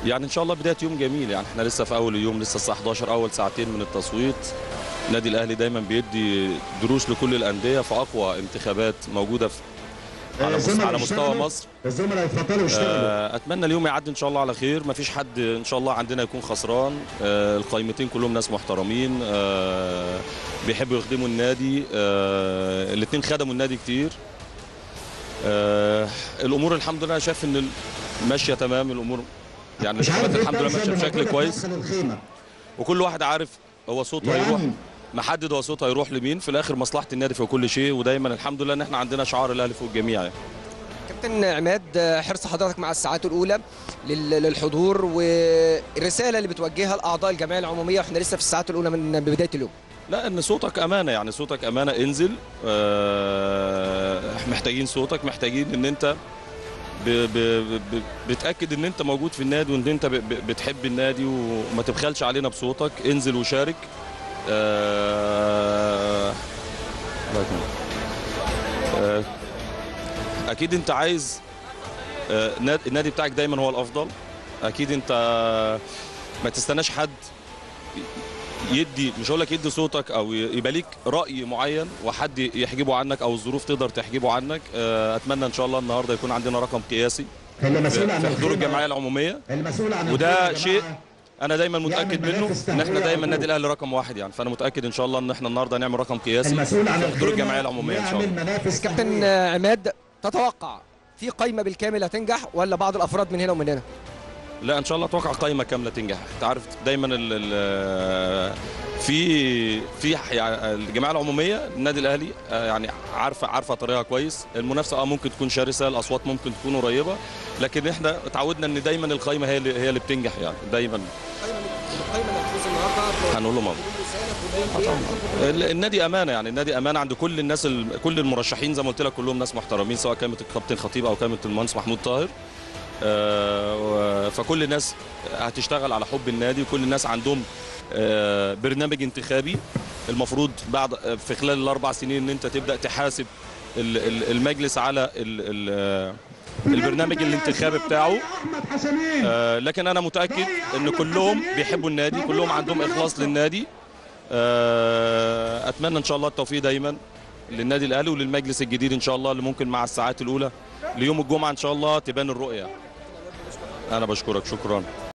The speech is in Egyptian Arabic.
يعني ان شاء الله بدايه يوم جميل يعني احنا لسه في اول اليوم لسه الساعه 11 اول ساعتين من التصويت النادي الاهلي دايما بيدي دروس لكل الانديه في اقوى انتخابات موجوده في على, مس... على مستوى مصر الزملاء يتفضلوا يشتغلوا آه، اتمنى اليوم يعدي ان شاء الله على خير مفيش حد ان شاء الله عندنا يكون خسران آه، القائمتين كلهم ناس محترمين آه، بيحبوا يخدموا النادي الاثنين خدموا النادي كتير الامور الحمد لله شايف ان ال- ماشيه تمام الامور يعني مش عارف الانتخابات إيه الحمد لله الدوشة ماشيه اللي بشكل موجودة في كويس داخل الخيمة وكل واحد عارف هو صوته يعني. هيروح محدد هو صوته هيروح لمين في الاخر مصلحه النادي في كل شيء ودايما الحمد لله ان احنا عندنا شعار الاهلي فوق الجميع يعني. كابتن عماد حرص حضرتك مع الساعات الاولى لل- للحضور والرساله اللي بتوجهها لاعضاء الجمعيه العموميه واحنا لسه في الساعات الاولى من بدايه اليوم لا ان صوتك امانه يعني صوتك امانه انزل آه، محتاجين صوتك محتاجين ان انت ب ب ب بتاكد ان انت موجود في النادي وان انت ب ب بتحب النادي وما تبخلش علينا بصوتك انزل وشارك آه، الله يكرمك. آه، اكيد انت عايز آه، ناد- النادي بتاعك دايما هو الافضل اكيد انت ما تستناش حد يدي مش هقول لك يدي صوتك او يبقى ليك راي معين وحد يحجبه عنك او الظروف تقدر تحجبه عنك آه، اتمنى ان شاء الله النهارده يكون عندنا رقم قياسي اللي في مسؤول عن في حضور الخيمة- الجمعيه العموميه المسؤول عن وده الخيمة يا شيء جماعة. انا دايما متاكد يعمل منه مراكز ان احنا تهوية دايما على النادي طول. الاهلي رقم واحد يعني فانا متاكد ان شاء الله ان احنا النهارده هنعمل رقم قياسي المسؤول عن في حضور الخيمة الجمعيه العموميه ان شاء يعمل الله منافس كابتن تهوية. عماد تتوقع في قائمه بالكامل هتنجح ولا بعض الافراد من هنا ومن هنا لا ان شاء الله اتوقع قائمه كامله تنجح انت عارف دايما ال ال في في يعني الجمعيه العموميه النادي الاهلي آه، يعني عارفه عارفه طريقها كويس المنافسه اه ممكن تكون شرسه الاصوات ممكن تكون قريبه لكن احنا اتعودنا ان دايما القائمه هي اللي هي اللي بتنجح يعني دايما القائمه اللي هتفوز النهارده هنقول لهم ال- النادي امانه يعني النادي امانه عند كل الناس ال- كل المرشحين زي ما قلت لك كلهم ناس محترمين سواء كانت الكابتن خطيب او كانت المهندس محمود طاهر آه، و- فكل الناس هتشتغل على حب النادي وكل الناس عندهم آه، برنامج انتخابي المفروض بعد في خلال الاربع سنين ان انت تبدا تحاسب ال- ال- المجلس على ال- ال- البرنامج الانتخابي بتاعه احمد حسنين آه، لكن انا متاكد ان كلهم بيحبوا النادي كلهم عندهم اخلاص للنادي آه، اتمنى ان شاء الله التوفيق دايما للنادي الاهلي وللمجلس الجديد ان شاء الله اللي ممكن مع الساعات الاولى ليوم الجمعه ان شاء الله تبان الرؤيه انا بشكرك شكرا